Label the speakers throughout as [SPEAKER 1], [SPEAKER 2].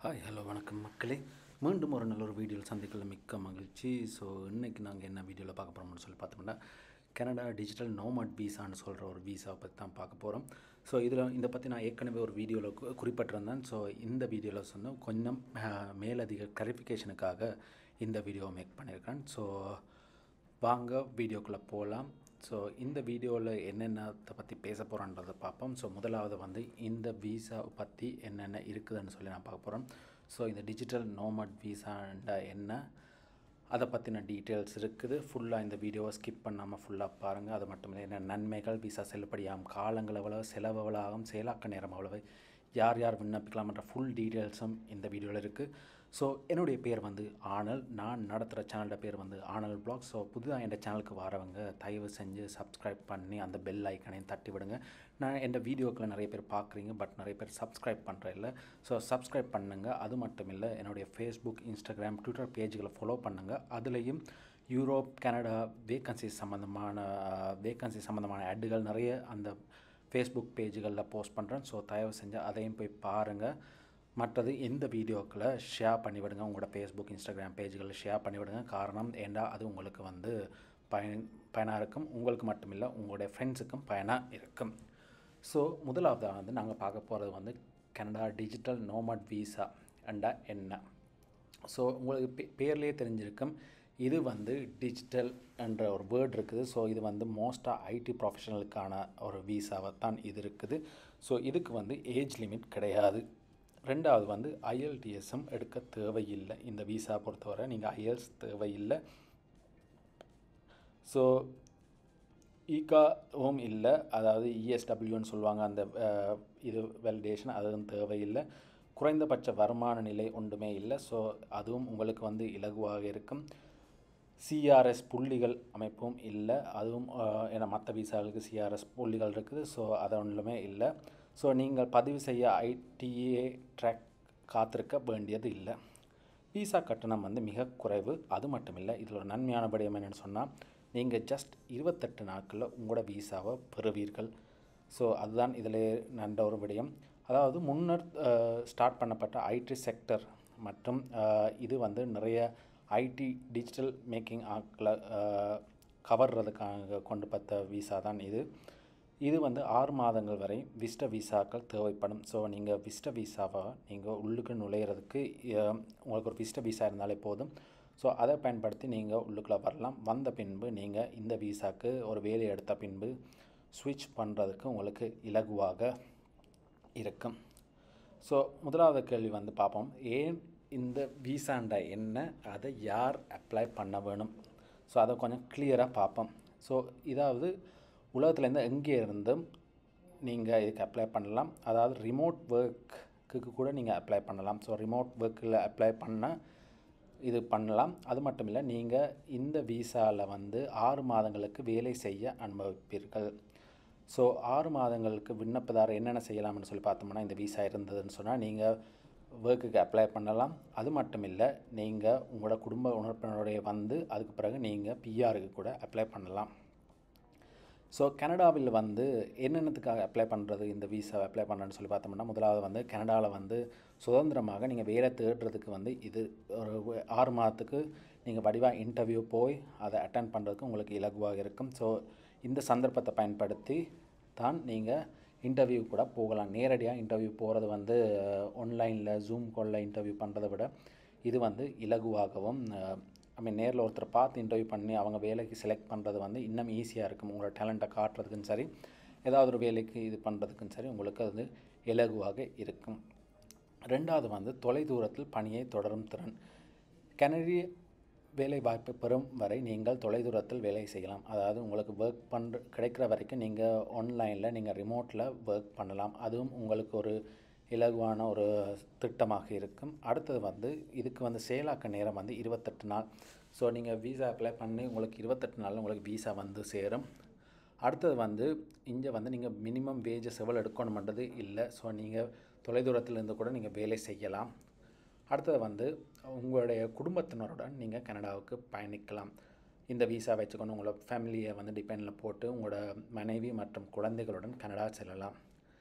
[SPEAKER 1] hi hello வணக்கம் மக்களே மீண்டும் ஒரு நல்ல ஒரு வீடியோவில் சந்திக்கல மிக்க மகிழ்ச்சி ஸோ இன்றைக்கி நாங்கள் என்ன வீடியோவில் பார்க்க போகிறோம்னு சொல்லி பார்த்தோம்னா கனடா டிஜிட்டல் நோமட் வீசான்னு சொல்கிற ஒரு வீசாவை பற்றி தான் பார்க்க போகிறோம் ஸோ இதில் இதை பற்றி நான் ஏற்கனவே ஒரு வீடியோவில் கு- குறிப்பிட்டிருந்தேன் ஸோ இந்த வீடியோவில் சொன்ன கொஞ்சம் அஹ், மேலதிக கிளாரிஃபிகேஷனுக்காக இந்த வீடியோவை மேக் பண்ணியிருக்கேன் ஸோ வாங்க வீடியோக்குள்ளே போகலாம் ஸோ இந்த வீடியோவில் என்னென்னத்தை பற்றி பேச போகிறோன்றதை பார்ப்போம் ஸோ முதலாவது வந்து இந்த வீசா பற்றி என்னென்ன இருக்குதுன்னு சொல்லி நான் பார்க்க போகிறோம் ஸோ இந்த டிஜிட்டல் நோமட் வீசாண்டா என்ன அதை பற்றின டீட்டெயில்ஸ் இருக்குது ஃபுல்லாக இந்த வீடியோவை ஸ்கிப் பண்ணாமல் ஃபுல்லாக பாருங்கள் அது மட்டும் இல்லை என்ன நன்மைகள் விசா செல்லுபடியாகும் காலங்கள் எவ்வளவு செலவு எவ்வளவு ஆகும் செயலாக்க நேரம் எவ்வளவு யார் யார் விண்ணப்பிக்கலாம்ன்ற ஃபுல் டீட்டெயில்ஸும் இந்த வீடியோவில் இருக்குது ஸோ என்னுடைய பேர் வந்து ஆனல் நான் நடத்துகிற சேனலோட பேர் வந்து ஆனல் பிளாக் ஸோ புதுதாக என் சேனலுக்கு வரவங்க தயவு செஞ்சு சப்ஸ்கிரைப் பண்ணி அந்த பெல் ஐக்கனையும் தட்டி விடுங்க நான் என் வீடியோக்களை நிறைய பேர் பார்க்குறீங்க பட் நிறைய பேர் சப்ஸ்கிரைப் பண்ணுற இல்லை ஸோ சப்ஸ்கிரைப் பண்ணுங்கள் அது மட்டும் இல்லை என்னுடைய ஃபேஸ்புக் இன்ஸ்டாகிராம் ட்விட்டர் பேஜ்களை ஃபாலோ பண்ணுங்கள் அதுலேயும் யூரோப் கனடா வேக்கன்சி சம்மந்தமான வேக்கன்சி சம்மந்தமான ஆட்டுகள் நிறைய அந்த ஃபேஸ்புக் பேஜுகளில் போஸ்ட் பண்ணுறேன் ஸோ தயவு செஞ்சு அதையும் போய் பாருங்கள் மற்றது இந்த வீடியோக்களை ஷேர் பண்ணிவிடுங்க உங்களோட ஃபேஸ்புக் இன்ஸ்டாகிராம் பேஜுகளில் ஷேர் பண்ணிவிடுங்க காரணம் ஏண்டா அது உங்களுக்கு வந்து பயன் பயனாக இருக்கும் உங்களுக்கு மட்டும் இல்லை உங்களுடைய ஃப்ரெண்ட்ஸுக்கும் பயனாக இருக்கும் ஸோ முதலாவதாக வந்து நாங்கள் பார்க்க போகிறது வந்து கனடா டிஜிட்டல் நோமட் வீசா அண்டா என்ன ஸோ உங்களுக்கு பே பேர்லேயே தெரிஞ்சிருக்கும் இது வந்து டிஜிட்டல் என்ற ஒரு வேர்ட் இருக்குது ஸோ இது வந்து மோஸ்ட்டாக ஐடி ப்ரொஃபஷனலுக்கான ஒரு வீசாவை தான் இது இருக்குது ஸோ இதுக்கு வந்து ஏஜ் லிமிட் கிடையாது ரெண்டாவது வந்து ஐஎல்டிஎஸும் எடுக்க தேவையில்லை இந்த வீசா பொறுத்தவரை நீங்கள் ஐஎல்ஸ் தேவையில்லை ஸோ ஈகாவும் இல்லை அதாவது இஎஸ்டபிள்யூன்னு சொல்லுவாங்க அந்த அஹ், இது வெலிடேஷன் அதுவும் தேவையில்லை குறைந்தபட்ச வருமான நிலை ஒன்றுமே இல்லை ஸோ அதுவும் உங்களுக்கு வந்து இலகுவாக இருக்கும் சிஆர்எஸ் புள்ளிகள் அமைப்பும் இல்லை அதுவும் அஹ், ஏன்னா மற்ற விசாக்களுக்கு சிஆர்எஸ் புள்ளிகள் இருக்குது ஸோ அது ஒன்றுமே இல்லை ஸோ நீங்கள் பதிவு செய்ய ஐடிஏ ட்ராக் காத்திருக்க வேண்டியது இல்லை விசா கட்டணம் வந்து மிக குறைவு அது மட்டும் இல்லை இதில் ஒரு நன்மையான விடயம் என்னென்னு சொன்னால் நீங்கள் ஜஸ்ட் இருபத்தெட்டு நாட்களில் உங்களோட விசாவை பெறுவீர்கள் ஸோ அதுதான் இதில் நல்ல ஒரு விடயம் அதாவது முன்னர் ஸ்டார்ட் பண்ணப்பட்ட ஐடி செக்டர் மற்றும் அஹ், இது வந்து நிறைய ஐடி டிஜிட்டல் மேக்கிங் ஆக்களை கவர்றதுக்காக கொண்டு பார்த்த விசா தான் இது இது வந்து ஆறு மாதங்கள் வரை விஸ்ட விசாக்கள் தேவைப்படும் ஸோ நீங்கள் விஸ்ட விசாவை நீங்கள் உள்ளுக்கு நுழையிறதுக்கு அஹ், உங்களுக்கு ஒரு விஸ்ட விசா இருந்தாலே போதும் ஸோ அதை பயன்படுத்தி நீங்கள் உள்ளுக்குள்ளே வரலாம் வந்த பின்பு நீங்கள் இந்த விசாக்கு ஒரு வேலை எடுத்த பின்பு ஸ்விட்ச் பண்ணுறதுக்கு உங்களுக்கு இலகுவாக இருக்கும் ஸோ முதலாவது கேள்வி வந்து பார்ப்போம் ஏன் இந்த விசாண்டா என்ன அதை யார் அப்ளை பண்ண வேணும் ஸோ அதை கொஞ்சம் கிளியராக பார்ப்போம் ஸோ இதாவது உலகத்துலேருந்து எங்கே இருந்தும் நீங்கள் இதுக்கு அப்ளை பண்ணலாம் அதாவது ரிமோட் ஒர்க்குக்கு கூட நீங்கள் அப்ளை பண்ணலாம் ஸோ ரிமோட் ஒர்க்கில் அப்ளை பண்ண இது பண்ணலாம் அது மட்டும் இல்லை நீங்கள் இந்த விசாவில் வந்து ஆறு மாதங்களுக்கு வேலை செய்ய அனுபவிப்பீர்கள் ஸோ ஆறு மாதங்களுக்கு விண்ணப்பதாரர் என்னென்ன செய்யலாம்னு சொல்லி பார்த்தோம்னா இந்த விசா இருந்ததுன்னு சொன்னால் நீங்கள் ஒர்க்குக்கு அப்ளை பண்ணலாம் அது மட்டும் இல்லை நீங்கள் உங்களோட குடும்ப உறுப்பினருடைய வந்து அதுக்கு பிறகு நீங்கள் பிஆருக்கு கூட அப்ளை பண்ணலாம் ஸோ கனடாவில் வந்து என்னென்னத்துக்காக அப்ளை பண்ணுறது இந்த விசா அப்ளை பண்ணுறேன்னு சொல்லி பார்த்தோம்னா முதலாவது வந்து கனடாவில் வந்து சுதந்திரமாக நீங்கள் வேலை தேடுறதுக்கு வந்து இது ஒரு ஆறு மாதத்துக்கு நீங்கள் வடிவாக இன்டர்வியூ போய் அதை அட்டன் பண்ணுறதுக்கு உங்களுக்கு இலகுவாக இருக்கும் ஸோ இந்த சந்தர்ப்பத்தை பயன்படுத்தி தான் நீங்கள் இன்டர்வியூ கூட போகலாம் நேரடியாக இன்டர்வியூ போகிறது வந்து ஆன்லைனில் ஜூம் காலில் இன்டர்வியூ பண்ணுறதை விட இது வந்து இலகுவாகவும் ஐ மீன் நேரில் ஒருத்தர் பார்த்து இன்டர்வியூ பண்ணி அவங்க வேலைக்கு செலக்ட் பண்ணுறது வந்து இன்னும் ஈஸியாக இருக்கும் உங்களோட டேலண்ட்டை காட்டுறதுக்கும் சரி ஏதாவது ஒரு வேலைக்கு இது பண்ணுறதுக்கும் சரி உங்களுக்கு அது இலகுவாக இருக்கும் ரெண்டாவது வந்து தொலைதூரத்தில் பணியை தொடரும் திறன் கனடிய வேலை வாய்ப்பு பெறும் வரை நீங்கள் தொலைதூரத்தில் வேலை செய்யலாம் அதாவது உங்களுக்கு ஒர்க் பண்ணுற கிடைக்கிற வரைக்கும் நீங்கள் ஆன்லைனில் நீங்கள் ரிமோட்டில் ஒர்க் பண்ணலாம் அதுவும் உங்களுக்கு ஒரு இலகுவான ஒரு திட்டமாக இருக்கும் அடுத்தது வந்து இதுக்கு வந்து செயலாக்க நேரம் வந்து இருபத்தெட்டு நாள் ஸோ நீங்கள் வீசா அப்ளை பண்ணி உங்களுக்கு இருபத்தெட்டு நாளில் உங்களுக்கு வீசா வந்து சேரும் அடுத்தது வந்து இங்கே வந்து நீங்கள் மினிமம் வேஜஸ் எவ்வளோ எடுக்கணுமன்றது இல்லை ஸோ நீங்கள் தொலைதூரத்தில் இருந்து கூட நீங்கள் வேலை செய்யலாம் அடுத்தது வந்து உங்களுடைய குடும்பத்தினருடன் நீங்கள் கனடாவுக்கு பயணிக்கலாம் இந்த விசா வச்சுக்கொண்டு உங்களோட ஃபேமிலியை வந்து டிபெண்டில் போட்டு உங்களோட மனைவி மற்றும் குழந்தைகளுடன் கனடா செல்லலாம்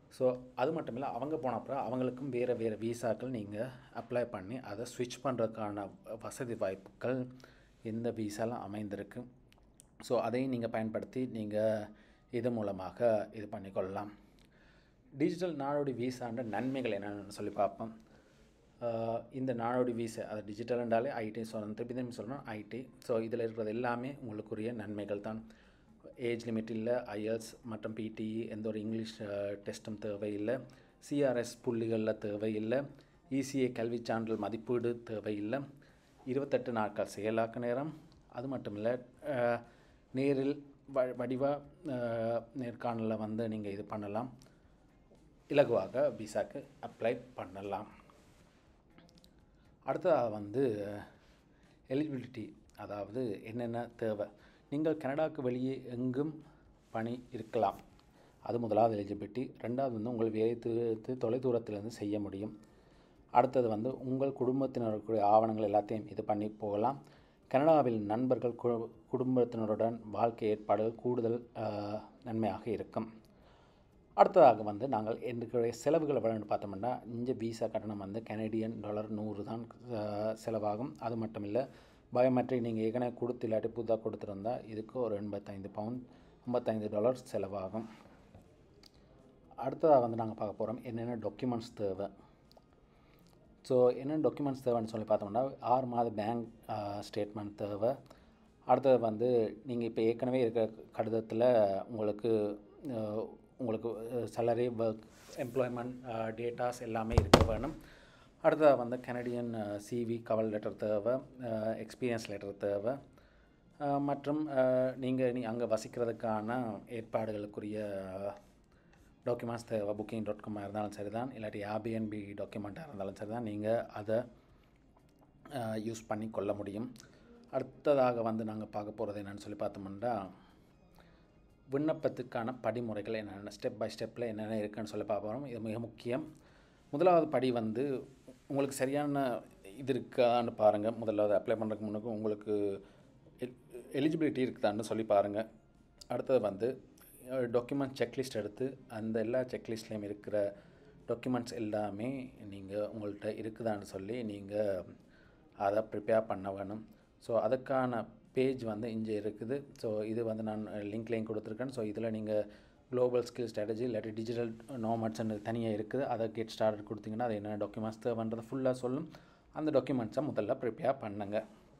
[SPEAKER 1] ஸோ அது மட்டும் இல்லை அவங்க போன அப்புறம் அவங்களுக்கும் வேறு வேறு விசாக்கள் நீங்கள் அப்ளை பண்ணி அதை ஸ்விட்ச் பண்ணுறதுக்கான வசதி வாய்ப்புகள் இந்த விசாலாம் அமைந்திருக்கு ஸோ அதையும் நீங்கள் பயன்படுத்தி நீங்கள் இது மூலமாக இது பண்ணிக்கொள்ளலாம் டிஜிட்டல் நாடோடி விசான்ற நன்மைகள் என்னென்னு சொல்லி பார்ப்போம் ஆஹ் இந்த நாடோடி விசா அது டிஜிட்டல்ன்றாலே ஐடி ஸோ திருப்பி திரும்பி சொல்லணும் ஐடி ஸோ இதில் இருக்கிறது எல்லாமே உங்களுக்குரிய நன்மைகள் தான் ஏஜ் லிமிட் இல்லை ஐஎல்ஸ் மற்றும் பிடிஇ எந்த ஒரு இங்கிலீஷ் டெஸ்ட்டும் தேவையில்லை சிஆர்எஸ் புள்ளிகளில் தேவையில்லை இசிஏ கல்விச் சான்றிதழ் மதிப்பீடு தேவையில்லை இருபத்தெட்டு நாட்கள் செயலாக்க நேரம் அது மட்டும் இல்லை அஹ், நேரில் வ வடிவ அஹ், நேர்காணலில் வந்து நீங்கள் இது பண்ணலாம் இலகுவாக விசாக்கு அப்ளை பண்ணலாம் அடுத்ததாக வந்து எலிஜிபிலிட்டி அதாவது என்னென்ன தேவை நீங்கள் கனடாவுக்கு வெளியே எங்கும் பணி இருக்கலாம் அது முதலாவது எலிஜிபிலிட்டி ரெண்டாவது வந்து உங்கள் வேலை தொலைதூரத்திலிருந்து செய்ய முடியும் அடுத்தது வந்து உங்கள் குடும்பத்தினருக்குரிய ஆவணங்கள் எல்லாத்தையும் இது பண்ணி போகலாம் கனடாவில் நண்பர்கள் கு- குடும்பத்தினருடன் வாழ்க்கை ஏற்பாடுகள் கூடுதல் ஆஹ், நன்மையாக இருக்கும் அடுத்ததாக வந்து நாங்கள் எங்களுடைய செலவுகளை வழங்க பார்த்தோம்னா இந்த விசா கட்டணம் வந்து கனடியன் டாலர் நூறு தான் ஆஹ், செலவாகும் அது மட்டும் இல்லை பயோமெட்ரிக் நீங்கள் ஏற்கனவே கொடுத்து இல்லாட்டி புதுதாக கொடுத்துருந்தா இதுக்கு ஒரு எண்பத்தைந்து பவுண்ட் ஐம்பத்தைந்து டாலர் செலவாகும் அடுத்ததாக வந்து நாங்கள் பார்க்க போகிறோம் என்னென்ன டாக்குமெண்ட்ஸ் தேவை ஸோ என்னென்ன டாக்குமெண்ட்ஸ் தேவைன்னு சொல்லி பார்த்தோம்னா ஆறு மாத பேங்க் ஸ்டேட்மெண்ட் தேவை அடுத்தது வந்து நீங்கள் இப்போ ஏற்கனவே இருக்கிற கடிதத்தில் உங்களுக்கு அஹ், உங்களுக்கு சேலரி ஒர்க் எம்ப்ளாய்மெண்ட் டேட்டாஸ் எல்லாமே இருக்க வேணும் அடுத்ததாக வந்து கனடியன் சிவி கவல் லெட்டர் தேவை எக்ஸ்பீரியன்ஸ் லெட்டர் தேவை அஹ், மற்றும் நீங்கள் நீ அங்கே வசிக்கிறதுக்கான ஏற்பாடுகளுக்குரிய டாக்குமெண்ட்ஸ் தேவை புக்கிங் டாட் காமாக இருந்தாலும் சரி தான் இல்லாட்டி ஏபிஎன்பி டாக்குமெண்ட்டாக இருந்தாலும் சரி தான் நீங்கள் அதை யூஸ் பண்ணி கொள்ள முடியும் அடுத்ததாக வந்து நாங்கள் பார்க்க போகிறது என்னென்னு சொல்லி பார்த்தோம்னா விண்ணப்பத்துக்கான படிமுறைகள் என்னென்ன ஸ்டெப் பை ஸ்டெப்பில் என்னென்ன இருக்குன்னு சொல்லி பார்ப்போம் இது மிக முக்கியம் முதலாவது படி வந்து உங்களுக்கு சரியான இது இருக்கான்னு பாருங்கள் முதலாவது அப்ளை பண்ணுறதுக்கு முன்னுக்கு உங்களுக்கு எலிஜிபிலிட்டி இருக்குதான்னு சொல்லி பாருங்கள் அடுத்தது வந்து டாக்குமெண்ட் செக்லிஸ்ட் எடுத்து அந்த எல்லா செக்லிஸ்ட்லேயும் இருக்கிற டாக்குமெண்ட்ஸ் எல்லாமே நீங்கள் உங்கள்கிட்ட இருக்குதான்னு சொல்லி நீங்கள் அதை ப்ரிப்பேர் பண்ண வேணும் ஸோ அதுக்கான பேஜ் வந்து இங்கே இருக்குது ஸோ இது வந்து நான் லிங்க்லேயும் கொடுத்துருக்கேன் ஸோ இதில் நீங்கள் குளோபல் ஸ்கில் ஸ்ட்ராட்டஜி இல்லாட்டி டிஜிட்டல் நோமட்ஸ்ன்னு தனியாக இருக்குது அதை கெட் ஸ்டார்ட் கொடுத்தீங்கன்னா அது என்னென்ன டாக்குமெண்ட்ஸ் தேவைன்றதை ஃபுல்லாக சொல்லும் அந்த டாக்குமெண்ட்ஸை முதல்ல ப்ரிப்பேர் பண்ணுங்க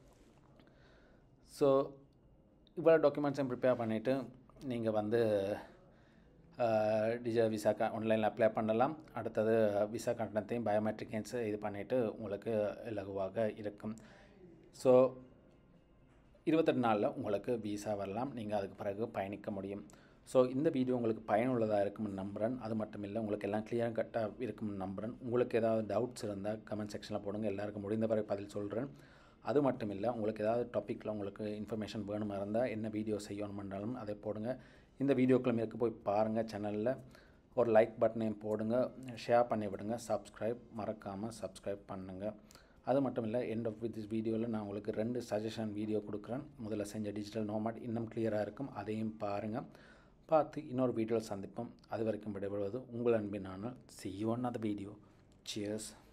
[SPEAKER 1] ஸோ இவ்வளோ டாக்குமெண்ட்ஸையும் ப்ரிப்பேர் பண்ணிவிட்டு நீங்கள் வந்து டிஜிட்டல் விசா கா ஆன்லைனில் அப்ளை பண்ணலாம் அடுத்தது விசா கட்டணத்தையும் பயோமெட்ரிக்ஸ் இது பண்ணிவிட்டு உங்களுக்கு இலகுவாக இருக்கும் ஸோ இருபத்தெட்டு நாளில் உங்களுக்கு விசா வரலாம் நீங்கள் அதுக்கு பிறகு பயணிக்க முடியும் ஸோ இந்த வீடியோ உங்களுக்கு பயனுள்ளதாக இருக்கும்னு நம்புகிறேன் அது மட்டும் இல்லை உங்களுக்கு எல்லாம் கிளியராக கட்டாக இருக்கும்னு நம்புகிறேன் உங்களுக்கு ஏதாவது டவுட்ஸ் இருந்தால் கமெண்ட் செக்ஷனில் போடுங்க எல்லாருக்கும் முடிந்த வரை பதில் சொல்கிறேன் அது மட்டும் இல்லை உங்களுக்கு ஏதாவது டாப்பிக்கில் உங்களுக்கு இன்ஃபர்மேஷன் வேணுமா இருந்தால் என்ன வீடியோ செய்யணுமென்றாலும் அதை போடுங்க இந்த வீடியோக்களை மேற்கு போய் பாருங்கள் சேனலில் ஒரு லைக் பட்டனையும் போடுங்க ஷேர் பண்ணி விடுங்க சப்ஸ்கிரைப் மறக்காமல் சப்ஸ்கிரைப் பண்ணுங்கள் அது மட்டும் இல்லை எண்ட் ஆஃப் வித் திஸ் வீடியோவில் நான் உங்களுக்கு ரெண்டு சஜஷன் வீடியோ கொடுக்குறேன் முதல்ல செஞ்ச டிஜிட்டல் நோமாட் இன்னும் கிளியராக இருக்கும் அதையும் பாருங்கள் பார்த்து இன்னொரு வீடியோவில் சந்திப்போம் அது வரைக்கும் விடைபெறுவது உங்கள் அன்பினான சி யூ ஒன் அந்த வீடியோ சியர்ஸ்